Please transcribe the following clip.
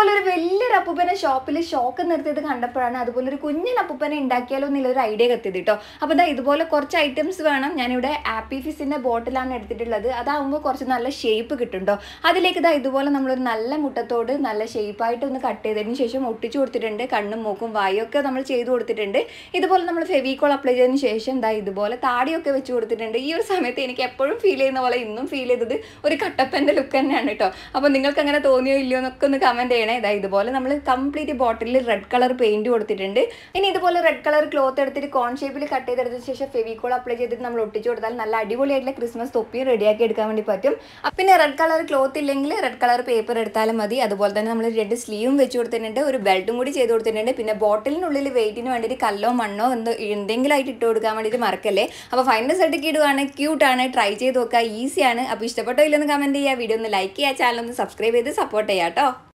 ഇതുപോലെ ഒരു വലിയൊരു അപ്പൂപ്പനെ ഷോപ്പിൽ ഷോക്ക് നിർത്തിയത് കണ്ടപ്പോഴാണ് അതുപോലെ ഒരു കുഞ്ഞൻ അപ്പൂപ്പനെ ഉണ്ടാക്കിയാലോ എന്നുള്ളൊരു ഐഡിയ കത്തിയത് കേട്ടോ അപ്പോൾ ഇതാ ഇതുപോലെ കുറച്ച് ഐറ്റംസ് വേണം ഞാനിവിടെ ആപ്പി ഫിസിൻ്റെ ബോട്ടിലാണ് എടുത്തിട്ടുള്ളത് അതാകുമ്പോൾ കുറച്ച് നല്ല ഷേപ്പ് കിട്ടുന്നുണ്ടോ അതിലേക്ക് ഇതാ ഇതുപോലെ നമ്മളൊരു നല്ല മുട്ടത്തോട് നല്ല ഷേപ്പായിട്ട് ഒന്ന് കട്ട് ചെയ്തതിന് ശേഷം ഒട്ടിച്ചു കൊടുത്തിട്ടുണ്ട് കണ്ണും മൂക്കും വായും ഒക്കെ നമ്മൾ ചെയ്തു കൊടുത്തിട്ടുണ്ട് ഇതുപോലെ നമ്മൾ ഫെവിക്കോൾ അപ്ലൈ ചെയ്തതിന് ശേഷം ഇതാ ഇതുപോലെ താടിയൊക്കെ വെച്ച് കൊടുത്തിട്ടുണ്ട് ഈ ഒരു സമയത്ത് എനിക്ക് എപ്പോഴും ഫീൽ ചെയ്യുന്ന പോലെ ഇന്നും ഫീൽ ചെയ്തത് ഒരു കട്ടപ്പൻ്റെ ലുക്ക് തന്നെയാണ് കേട്ടോ അപ്പോൾ നിങ്ങൾക്ക് അങ്ങനെ തോന്നിയോ ഇല്ലയോ എന്നൊക്കെ ഒന്ന് കമൻറ്റ് ചെയ്യണേ ഇതാ ഇതുപോലെ നമ്മൾ കംപ്ലീറ്റ് ബോട്ടിലിൽ റെഡ് കളർ പെയിൻറ് കൊടുത്തിട്ടുണ്ട് ഇനി ഇതുപോലെ റെഡ് കളർ ക്ലോത്ത് എടുത്തിട്ട് കോൺ ഷേപ്പിൽ കട്ട് ചെയ്തെടുത്തതിന് ശേഷം ഫെവിക്കോൾ അപ്ലൈ ചെയ്തിട്ട് നമ്മൾ ഒട്ടിച്ചു കൊടുത്താൽ നല്ല അടിപൊളിയായിട്ടുള്ള ക്രിസ്മസ് തൊപ്പിയും റെഡിയാക്കി എടുക്കാൻ വേണ്ടി പറ്റും അപ്പൊ പിന്നെ റെഡ് കളർ ക്ലോത്ത് ഇല്ലെങ്കിൽ റെഡ് കളർ പേപ്പർ എടുത്താലും മതി അതുപോലെ തന്നെ നമ്മൾ രണ്ട് സ്ലീവും വെച്ച് കൊടുത്തിട്ടുണ്ട് ഒരു ബെൽറ്റും കൂടി ചെയ്ത് കൊടുത്തിട്ടുണ്ട് പിന്നെ ബോട്ടിലിനുള്ളിൽ വെയിറ്റിന് വേണ്ടിയിട്ട് കല്ലോ മണ്ണോ എന്തോ എന്തെങ്കിലും ആയിട്ട് ഇട്ട് കൊടുക്കാൻ വേണ്ടിയിട്ട് മറക്കല്ലേ അപ്പോൾ ഫൈനൽ സെറ്റ് ഇടുവാണ് ക്യൂട്ടാണ് ട്രൈ ചെയ്ത് നോക്കുക ഈസിയാണ് അപ്പോൾ ഇഷ്ടപ്പെട്ടോ ഇല്ലെന്ന് കമൻറ്റ് ചെയ്യുക വീഡിയോ ഒന്ന് ലൈക്ക് ചെയ്യുക ചാനൽ ഒന്ന് സബ്സ്ക്രൈബ് ചെയ്ത് സപ്പോർട്ട് ചെയ്യാം കേട്ടോ